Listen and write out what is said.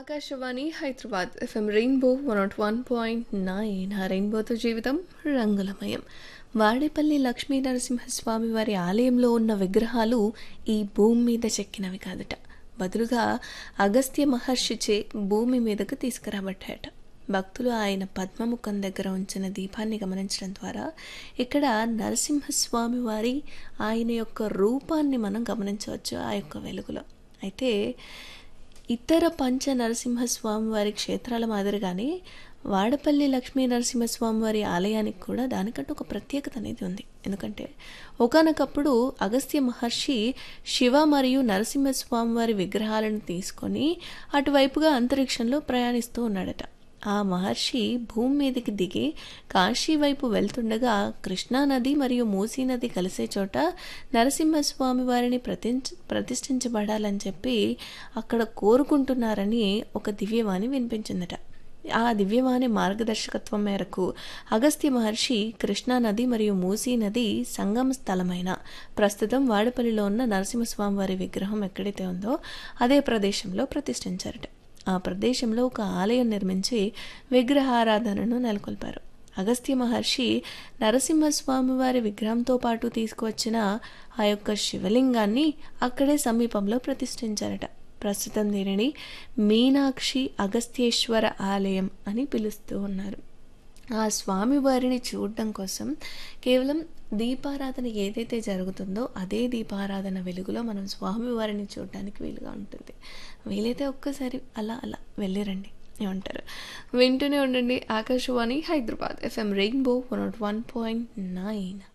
Akashvani Hyderabad FM rainbow one nought one point nine ఆ రెయిన్బోతో జీవితం రంగులమయం వాడేపల్లి లక్ష్మీ నరసింహస్వామి వారి ఆలయంలో ఉన్న విగ్రహాలు ఈ భూమి మీద చెక్కినవి కాదట బదులుగా అగస్త్య మహర్షిచే భూమి మీదకు తీసుకురాబట్టాయట భక్తులు ఆయన పద్మముఖం దగ్గర ఉంచిన దీపాన్ని గమనించడం ద్వారా ఇక్కడ నరసింహస్వామి వారి ఆయన యొక్క రూపాన్ని మనం గమనించవచ్చు ఆ యొక్క వెలుగులో అయితే ఇతర పంచ నరసింహస్వామి వారి క్షేత్రాల మాదిరిగానే వాడపల్లి లక్ష్మీ నరసింహస్వామి వారి ఆలయానికి కూడా దానికంటే ఒక ప్రత్యేకత అనేది ఉంది ఎందుకంటే ఒకనకప్పుడు అగస్త్య మహర్షి శివ మరియు నరసింహస్వామి వారి విగ్రహాలను తీసుకొని అటువైపుగా అంతరిక్షంలో ప్రయాణిస్తూ ఉన్నాడట ఆ మహర్షి భూమి మీదకి దిగి కాశీ వైపు వెళ్తుండగా కృష్ణానది మరియు మూసీ నది కలిసే చోట నరసింహస్వామి వారిని ప్రతించ ప్రతిష్ఠించబడాలని చెప్పి అక్కడ కోరుకుంటున్నారని ఒక దివ్యవాణి వినిపించిందట ఆ దివ్యవాణి మార్గదర్శకత్వం మేరకు అగస్త్య మహర్షి కృష్ణానది మరియు మూసీ నది సంగమ స్థలమైన ప్రస్తుతం వాడపల్లిలో ఉన్న నరసింహస్వామి వారి విగ్రహం ఎక్కడైతే ఉందో అదే ప్రదేశంలో ప్రతిష్ఠించారట ఆ ప్రదేశంలో ఒక ఆలయం నిర్మించి విగ్రహారాధనను నెలకొల్పారు అగస్త్య మహర్షి నరసింహస్వామి వారి విగ్రహంతో పాటు తీసుకువచ్చిన ఆ యొక్క శివలింగాన్ని అక్కడే సమీపంలో ప్రతిష్ఠించారట ప్రస్తుతం దీనిని మీనాక్షి అగస్త్యేశ్వర ఆలయం అని పిలుస్తూ ఉన్నారు ఆ స్వామివారిని చూడడం కోసం కేవలం దీపారాధన ఏదైతే జరుగుతుందో అదే దీపారాధన వెలుగులో మనం స్వామివారిని చూడడానికి వీలుగా ఉంటుంది వీలైతే ఒక్కసారి అలా అలా వెళ్ళిరండి ఏమంటారు వింటూనే ఉండండి Akashvani Hyderabad FM rainbow one nought one point nine